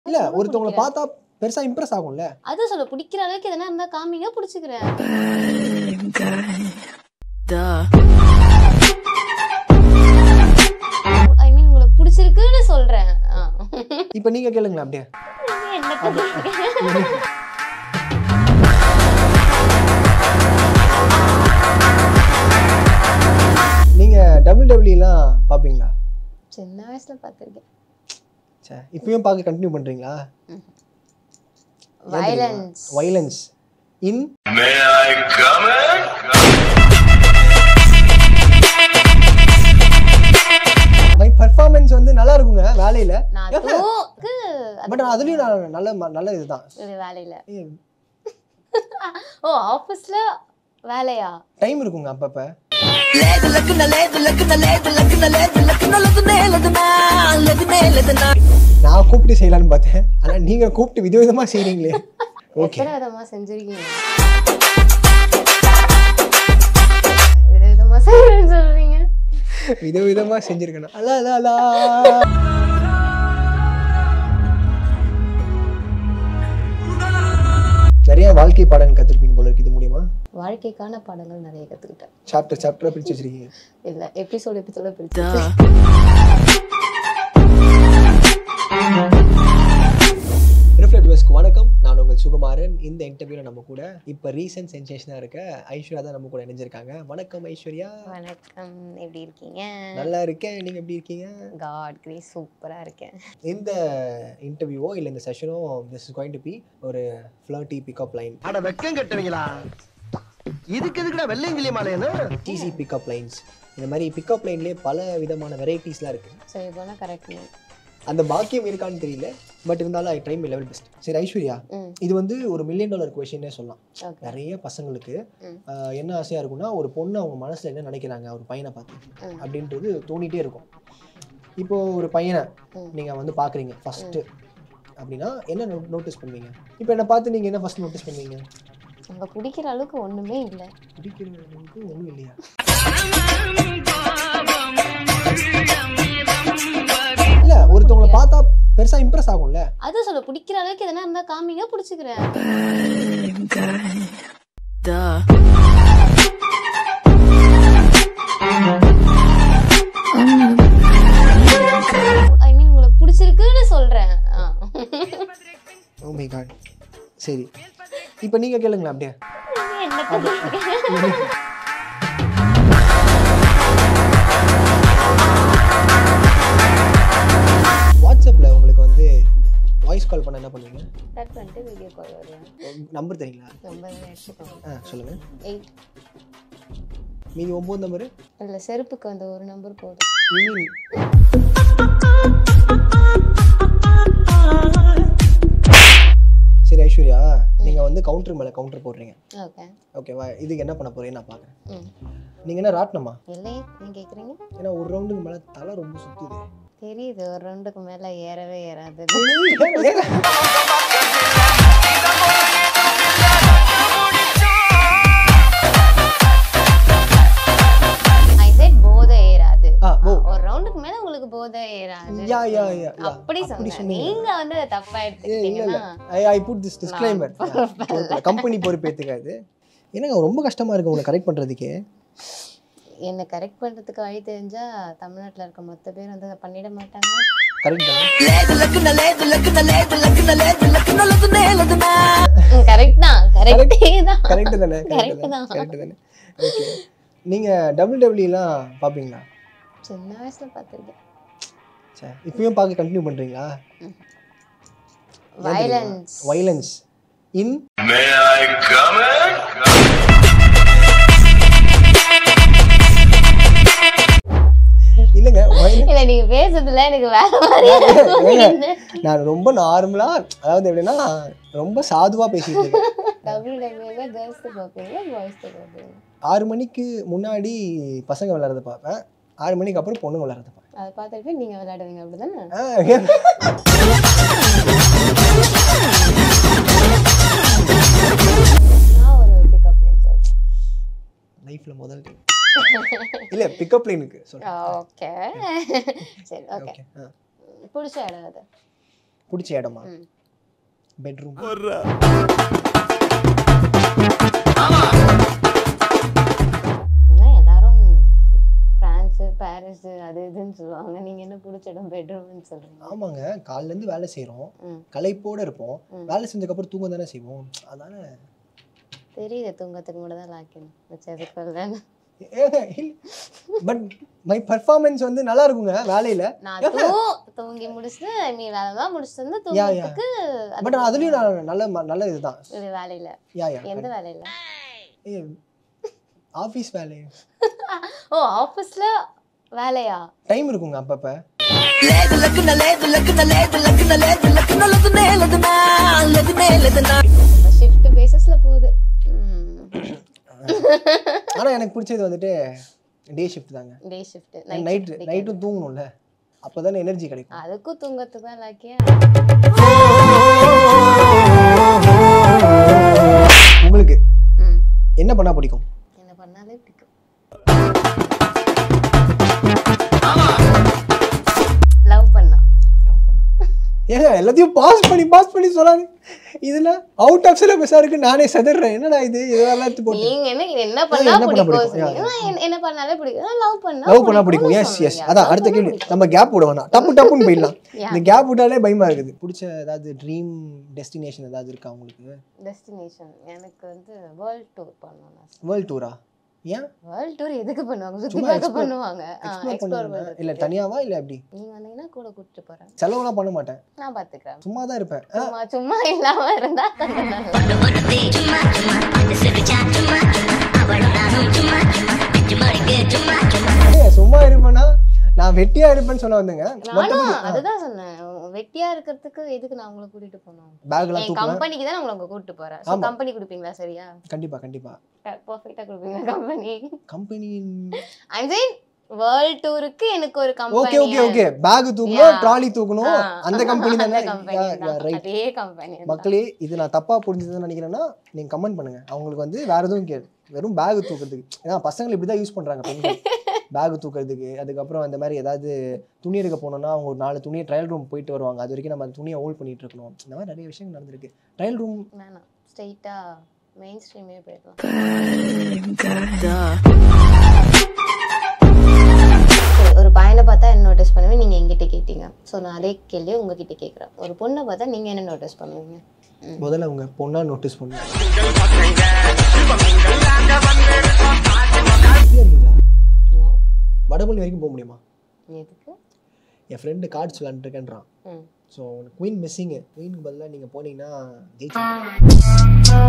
இல்ல ரொம்ப ஒருத்தவங்களை பிடிக்கிறேன். பார்த்தா பெருசா இம்ப்ரெஸ் ஆகும்ல அது சொல்ல பிடிக்கிற அளவுக்கு எதனா இருந்தா காமிங்க பிடிச்சிக்கிறேன் ஐ மீன் உங்களுக்கு பிடிச்சிருக்குன்னு சொல்றேன் ஆ. இப்ப நீங்க கேளுங்களேன் அப்படியே என்ன பண்ணுறீங்க நீங்க டபுள் டபிள்யூலாம் பாப்பீங்களா சின்ன வயசுல பார்த்திருக்கேன் சே இப்பயும் பார்க்க கண்டினியூ பண்றீங்களா violence violence in May I come in? My performance வந்து நல்லா இருக்குங்க வேலையில நான் தூக்கு பட் அதுலயும் நான் நல்ல ம- நல்ல இதுதான் இது வேலையில ஓ ஆபீஸ்ல வேலையா டைம் இருக்குங்க அப்பப்ப நான் கூப்பிட்டு செய்யலாம்னு பார்த்தேன் ஆனா நீங்க கூப்பிட்டு விதவிதமா செய்றீங்களே ஓகே எத்தனை விதமா செஞ்சிருக்கீங்க விதவிதமா செய்யறேன்னு சொல்றீங்க விதவிதமா செஞ்சிருக்கணும் அலா அலா அலா நிறைய வாழ்க்கை பாடம் கத்துருப்பீங்க போல இருக்கு இது மூலியமா வாழ்க்கைக்கான பாடங்கள் நிறைய கத்துக்கிட்டேன் சாப்டர் சாப்டரா பிரிச்சு வச்சிருக்கீங்க இல்ல எபிசோட் எபிசோட பிரிச்சு ரிஃப்ளெக்டிவஸ்க்கு வணக்கம் நான் உங்கள் சுகுமாரன் இந்த இன்டர்வியூல நம்ம கூட இப்போ ரீசன்ட் சென்சேஷனாக இருக்க ஐஸ்வர்யா தான் நம்ம கூட இணைஞ்சிருக்காங்க வணக்கம் ஐஸ்வர்யா வணக்கம் எப்படி இருக்கீங்க நல்லா இருக்கேன் நீங்க எப்படி இருக்கீங்க காட் கிரேஸ் சூப்பரா இருக்கேன் இந்த இன்டர்வியூவோ இல்லை இந்த செஷனோ this is going to be ஒரு ஃப்ளர்ட்டி பிக்கப் லைன் அட வெக்கம் கட்டுவீங்களா இதுக்கு எதுக்குடா வெள்ளையங்கிலி மாலையன்னு டிசி பிக்கப் லைன்ஸ் இந்த மாதிரி பிக்கப் லைன்லேயே பல விதமான வெரைட்டிஸ்லாம் இருக்குது ஸோ இப்போ கரெக்ட் அந்த பாக்கியம் இருக்கான்னு தெரியல பட் இருந்தாலும் I try my level best சரி ஐஸ்வர்யா ம் இது வந்து ஒரு மில்லியன் டாலர் கொஷினே சொல்லலாம் ஓகே நிறைய பசங்களுக்கு ம். ஆஹ், என்ன ஆசையாக இருக்கும்னா ஒரு பொண்ணு அவங்க மனசில் என்ன நினைக்கிறாங்க ஒரு பையனை பார்த்து ம். அப்படின்றது தோணிட்டே இருக்கும் இப்போ ஒரு பையனை ம். நீங்கள் வந்து பார்க்குறீங்க ஃபஸ்ட்டு அப்படின்னா என்ன நோட்டீஸ் பண்ணுவீங்க இப்போ என்னை பார்த்து நீங்கள் என்ன ஃபஸ்ட் நோட்டீஸ் பண்ணுவீங்க அங்க பிடிக்கிற அளவுக்கு ஒண்ணுமே இல்லை பிடிக்கிறவங்களுக்கு ஒன்றும் இல்லையா இல்லை ஒருத்தவங்களை பார்த்தா பெருசாக இம்ப்ரெஸ் ஆகும்ல அது சொல்ல பிடிக்கிற அளவுக்கு எதனா இருந்தா காமிங்க பிடிச்சிக்கிறேன் ஐ மீன் உங்களுக்கு பிடிச்சிருக்குன்னு சொல்றேன் ஆ. ஓ மை காட் சரி இப்போ நீங்கள் கேளுங்களேன் அப்படியே என்ன பண்ணுறீங்க வாட்ஸ்அப்பில் உங்களுக்கு வந்து வாய்ஸ் கால் பண்ண என்ன பண்ணுவீங்க கட் பண்ணிட்டு வீடியோ கால் வருவேன் நம்பர் தெரியுங்களா ரொம்ப எடுத்துக்கோங்க ஆ சொல்லுங்கள் எயிட் மீதி ஒம்பது நம்பரு இல்ல செருப்புக்கு அந்த ஒரு நம்பர் போதும் யூ மீன் சரி ஐஸ்வர்யா நீங்கள் வந்து கவுண்டர் மேலே கவுண்டர் போடுறீங்க ஓகே ஓகேவா இதுக்கு என்ன பண்ண போறீங்கன்னு நான் பார்க்குறேன் ம் நீங்கள் என்ன ராட்டினமா இல்லையே நீங்க கேக்குறீங்க ஏன்னா ஒரு ரவுண்டுக்கு மேலே தலை ரொம்ப சுற்றுது தெரியுது ஒரு ரவுண்டுக்கு மேல ஏறவே ஏறாது ஐ செட் போதை ஏறாது ஆ ஓ ஒரு ரவுண்டுக்கு மேல உங்களுக்கு போதை ஏறாது யா யா யா யா அப்படி அப்படி சொன்னேன் சொன்னீங்க. நீங்க வந்து அதை தப்பா ஏ இல்ல இல்ல எடுத்துக்கிட்டீங்கன்னா I I put this disclaimer company பொறுப்பேற்றுக்காது என்னங்க ரொம்ப கஷ்டமா இருக்கு உங்களை கரெக்ட் பண்றதுக்கு என்னை கரெக்ட் பண்றதுக்கு வழி தெரிஞ்சா தமிழ்நாட்டுல இருக்க மொத்த பேர் வந்து அதை பண்ணிட மாட்டாங்க கரெக்ட் தானே கரெக்ட் தான் கரெக்டே தான் கரெக்ட் தானே Correct கரெக்ட் தான். தானே கரெக்ட் தானே ஓகே நீங்க டபுள் டபிள்யூலாம் பார்ப்பீங்களா சின்ன வயசுல பார்த்திருக்கேன் சரி இப்பயும் பார்க்க கண்டினியூ பண்றீங்களா violence violence in May I come in? இல்லைங்க violence- இல்ல நீங்க பேசுறதுல எனக்கு வேற மாதிரியே ஏங்க, நான் ரொம்ப நார்மலா அதாவது எப்படின்னா ரொம்ப சாதுவா பேசிட்டு இருக்கேன் டபுள் டபுள்ல கேர்ள்ஸ் பார்ப்பீங்க பாய்ஸ் பார்ப்பீங்க ஆறு மணிக்கு முன்னாடி பசங்க விளையாடுறத பார்ப்பேன் ஆறு மணிக்கு அப்புறம் பொண்ணுங்க விளையாடுறத பார்ப்பேன் அதை பார்த்துட்டு நீங்க விளையாடுவீங்க அப்படிதானே ஆ, ஏன்? நான் ஒரு பிக்கப் லைன் சொல்றேன் லைஃப்ல முதல் time. இல்ல பிக்கப் லைனுக்கு சொல்றேன் ஓகே சரி ஓகே ஓகே ஆ. பிடிச்ச இடம் அது பிடிச்ச இடமா ம். பெட்ரூம் அதான் எல்லாரும் ஃப்ரான்ஸு பாரிஸ் அது இதுன்னு சொல்லுவாங்க நீங்க என்ன பிடிச்ச இடம் பெட்ரூம்னு சொல்றீங்க ஆமாங்க காலைல இருந்து வேலை செய்றோம் ம். களைப்போட இருப்போம் ம். வேலை செஞ்சதுக்கு அப்புறம் தூங்க தானே செய்வோம் அதானே தெரியுது தூங்கத்துக்கு மட்டும் தான் லாக்கணும் மிச்சதுக்கு பட் மை பர்ஃபார்மன்ஸ் வந்து நல்லா இருக்குங்க வேலையில நான் தூ தூங்கி முடிச்சுட்டு மீ வேலைலாம் முடிச்சுட்டு வந்து யா, யா. தூங்கத்துக்கு அது பட் அதுலயும் நான் நல்ல ம- நல்ல இதுதான் இது வேலையில யா யா எந்த வேலையில ஆஃபீஸ் வேலை ஓ ஆஃபீஸ்ல வேலையா டைம் இருக்குங்க அப்பப்ப ஷிஃப்ட் பேசிஸ்ல போகுது ம் ஆனா எனக்கு பிடிச்சது வந்துட்டு டே ஷிஃப்ட் தாங்க டே ஷிஃப்ட் நைட் நைட்டும் தூங்கணும்ல அப்பதானே எனர்ஜி கிடைக்கும் அதுக்கும் தூங்கத்துக்கு தான் லாக்கியா உங்களுக்கு ம் என்ன பண்ணா பிடிக்கும் என்ன பண்ணாலே பிடிக்கும் லவ் பண்ணா ஏங்க எல்லாத்தையும் பாஸ் பண்ணி பாஸ் பண்ணி சொல்லாது இதுல அவுட் ஆஃப் சிலபஸா இருக்கு நானே செதறேன் என்னடா இது இதெல்லாம் எடுத்து போட்டு நீங்க என்ன என்ன பண்ணா என்ன பண்ணா பிடிக்கும் பிடிக்கும்? சொன்னீங்க. நான் என்ன- என்ன பண்ணாலே பிடிக்கும் லவ் பண்ணா லவ் பண்ணா பிடிக்கும் எஸ் பிடிக்கும்னு எஸ் சொன்னீங்க. அதான் love அடுத்த பண்ணா கேள்வி பிடிக்கும். நம்ம கேப் விட வேணாம் டப்பு டப்புன்னு போயிடலாம் Yeah. இந்த கேப் விட்டாலே பயமா இருக்குது பிடிச்ச ஏதாவது ட்ரீம் டெஸ்டினேஷன் ஏதாவது இருக்கா உங்களுக்கு டெஸ்டினேஷன் எனக்கு வந்து வேர்ல்ட் டூர் பண்ணணும் ஆசை வேர்ல்ட் டூரா ஏன் வேர்ல்ட் டூர் எதுக்கு பண்ணுவாங்க சுத்தி சும்மா பார்க்க explore- பண்ணுவாங்க எக்ஸ்ப்ளோர் எக்ஸ்ப்ளோர் பண்ணுங்க பண்ணுறது இல்ல தனியாவா இல்ல எப்படி நீங்க வந்தீங்கன்னா கூட கூட்டிட்டு போறேன் செலவுலாம் பண்ண மாட்டேன் நான் பாத்துக்கிறேன் சும்மா தான் இருப்பேன் ஆ, சும்மா சும்மா இல்லாம இருந்தா கொஞ்சம் நல்லா ஏய், சும்மா இருப்பேன்னா நான் வெட்டியா இருப்பேன்னு சொல்ல வந்தேங்க நானும் அதுதான் சொன்னேன் வெட்டியா இருக்கிறதுக்கு எதுக்கு நான் உங்களை கூட்டிட்டு போனோம் பேக்லாம் என் தூக்கலாம் கம்பெனிக்கு தான் உங்களை கூட்டிட்டு போறேன் ஸோ ஆமா. கம்பெனி கொடுப்பீங்களா சரியா கண்டிப்பா கண்டிப்பா பர்ஃபெக்டா கொடுப்பீங்களா company company I'm saying world டூருக்கு எனக்கு ஒரு okay okay company okay bag தூக்கணும் Yeah. ட்ராலி தூக்கணும் அந்த கம்பெனி தானே ரைட் அதே கம்பெனி மக்களே இது நான் தப்பா புரிஞ்சதுன்னு நினைக்கிறேன்னா நீங்க கமெண்ட் பண்ணுங்க அவங்களுக்கு வந்து வேற எதுவும் கே வெறும் பேக் தூக்கிறதுக்கு ஏன்னா பசங்க இப்படி தான் யூஸ் பண்றாங்க பெண்கள் பேக் தூக்கிறதுக்கு அதுக்கப்புறம் அந்த மாதிரி ஏதாவது துணி எடுக்க போனோம்னா அவங்க ஒரு நாலு துணியை ட்ரையல் ரூம் போயிட்டு வருவாங்க அது வரைக்கும் நம்ம அந்த துணியை ஹோல்ட் பண்ணிட்டு இருக்கணும் இந்த மாதிரி நிறைய விஷயங்கள் நடந்திருக்கு ட்ரையல் ரூம் வேணாம் ஸ்ட்ரெயிட்டா மெயின் ஸ்ட்ரீமே போயிடலாம் சரி, ஒரு பையனை பார்த்தா என்ன நோட்டீஸ் பண்ணுவேன் நீங்க எங்கிட்ட கேட்டீங்க ஸோ நான் அதே கேள்வி உங்ககிட்ட கேட்குறேன் ஒரு பொண்ணை பார்த்தா நீங்க என்ன நோட்டீஸ் பண்ணுவீங்க முதல்ல அவங்க பொண்ணா நோட்டீஸ் பண்ணுங்க ஏன் வடபழனி வரைக்கும் போக முடியுமா எதுக்கு என் ஃப்ரெண்டு கார்ட்ஸ் விளாண்டுருக்கேன்றான் ம் ஸோ குயின் மிஸ்ஸிங்கு குயினுக்கு பதிலாக நீங்கள் போனீங்கன்னா ஜெயிச்சு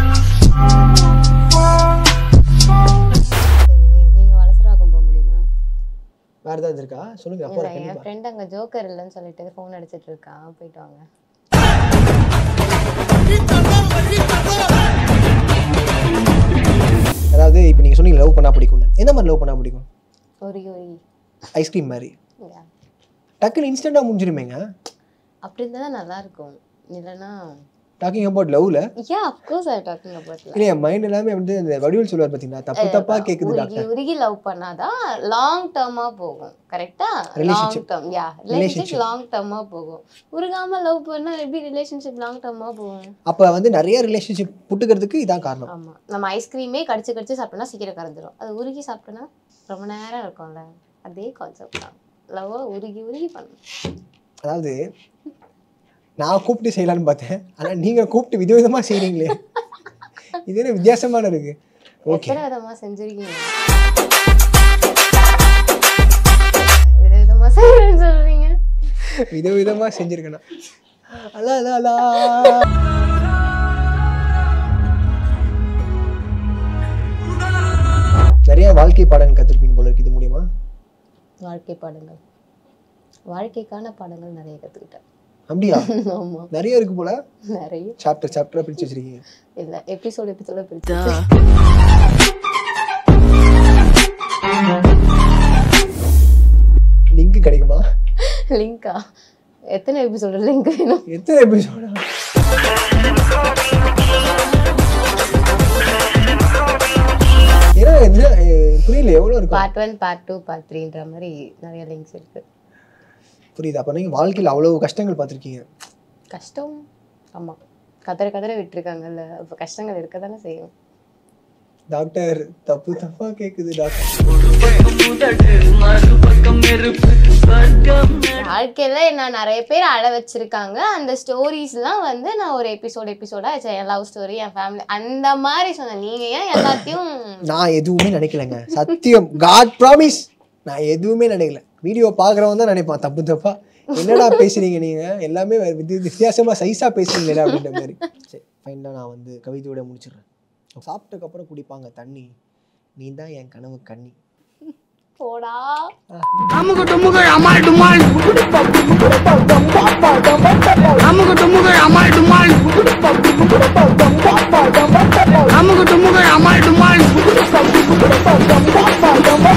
சரி நீங்க வலசராக்கம் போக முடியுமா வேற ஏதாவது இருக்கா சொல்லுங்க அப்போ இல்ல என் கண்டிப்பா ஃப்ரெண்ட் அங்க ஜோக்கர் இல்லைன்னு சொல்லிட்டு ஃபோன் அடிச்சிட்டு இருக்கான் போயிட்டு வாங்க அதாவது இப்போ நீங்கள் சொன்னீங்க லவ் பண்ணா பிடிக்கும்னு எந்த மாதிரி லவ் பண்ணா பிடிக்கும் ஒரு ஒரு ஐஸ்கிரீம் மாதிரி Yeah. டக்குன்னு இன்ஸ்டண்ட்டாக முடிஞ்சிருமேங்க அப்படி இருந்தா தான் நல்லா இருக்கும் இல்லைன்னா டாக்கிங் அபவுட் லவ்ல yeah of course I talking about இல்லை என் மைண்ட் எல்லாமே வந்து இந்த வடிவல் சொல்லுவார் பார்த்தீங்களா தப்பு தப்பா கேட்குது உருகி டாக்டர் உருகி லவ் பண்ணாதான் லாங் டேர்மா போகும் கரெக்டா long Relationship. Term yeah relationship long டேர்மா போகும் உருகாம லவ் பண்ணா எப்படி ரிலேஷன்ஷிப் லாங் டேர்மா போகும் அப்போ வந்து நிறைய ரிலேஷன்ஷிப் புட்டுக்கிறதுக்கு இதான் காரணம் ஆமா நம்ம ஐஸ்கிரீமே கடிச்சு கடிச்சு சாப்பிட்டோம்னா சீக்கிரம் கறந்துரும் அது உருகி சாப்பிட்டோம்னா ரொம்ப நேரம் இருக்கும்ல அதே கான்செப்ட் தான் லவ் உருகி உருகி பண்ணணும் அதாவது நான் கூப்பிட்டு செய்யலான்னு பார்த்தேன் ஆனால் நீங்கள் கூப்பிட்டு விதவிதமாக செய்கிறீங்களே இது என்ன வித்தியாசமான இருக்கு ஓகே எத்தனை விதமா செஞ்சிருக்கீங்க விதவிதமா செய்யறேன்னு சொல்றீங்க விதவிதமாக செஞ்சுருக்கேண்ணா அலா அலா அலா நிறைய வாழ்க்கை பாடம் கற்றுருப்பீங்க போல இருக்கு இது மூலியமா வாழ்க்கை பாடங்கள் வாழ்க்கைக்கான பாடங்கள் நிறைய கத்துக்கிட்டேன் அப்படியா ஆமா நிறைய இருக்கு போல நிறைய சாப்டர் சாப்டரா பிரிச்சு வச்சிருக்கீங்க இல்ல எபிசோட் எபிசோட பிரிச்சு லிங்க் கிடைக்குமா லிங்கா எத்தனை எபிசோட லிங்க் வேணும் எத்தனை எபிசோடா ஏன்னா இது அஹ், புரியல எவ்வளோ இருக்கும் part one part two part த்ரீன்ற மாதிரி நிறைய லிங்க்ஸ் இருக்கு புரியுது அப்போ நீங்கள் வாழ்க்கையில் அவ்வளோ கஷ்டங்கள் பார்த்துருக்கீங்க கஷ்டம் ஆமா கதற கதற விட்டுருக்காங்கல்ல அப்ப கஷ்டங்கள் இருக்க தானே செய்யும் டாக்டர் தப்பு தப்பா கேக்குது டாக்டர் வாழ்க்கையில நான் நிறைய பேர் அழ வச்சிருக்காங்க அந்த ஸ்டோரிஸ்லாம் வந்து நான் ஒரு எபிசோட் எபிசோடா என் லவ் ஸ்டோரி என் ஃபேமிலி அந்த மாதிரி சொன்னேன் நீங்க ஏன் எல்லாத்தையும் நான் எதுவுமே நினைக்கலங்க சத்தியம் காட் ப்ராமிஸ் நான் எதுவுமே நினைக்கல வீடியோ பார்க்குறவன் தான் நினைப்பான் தப்பு தப்பா என்னடா பேசுறீங்க நீங்க எல்லாமே வேற வித்தி- வித்தியாசமா சைஸா பேசுறீங்களா அப்படின்ற மாதிரி சரி ஃபைனலாக நான் வந்து கவிதையோட முடிச்சிடுறேன் சாப்பிட்டதுக்கப்புறம் குடிப்பாங்க தண்ணி நீ தான் என் கனவு கண்ணி போடா அமுகு டுமுகு அமால் டுமால் அமுகு டுமுகு அமால் டுமால் அமுகு டுமுகு அமால் டுமால்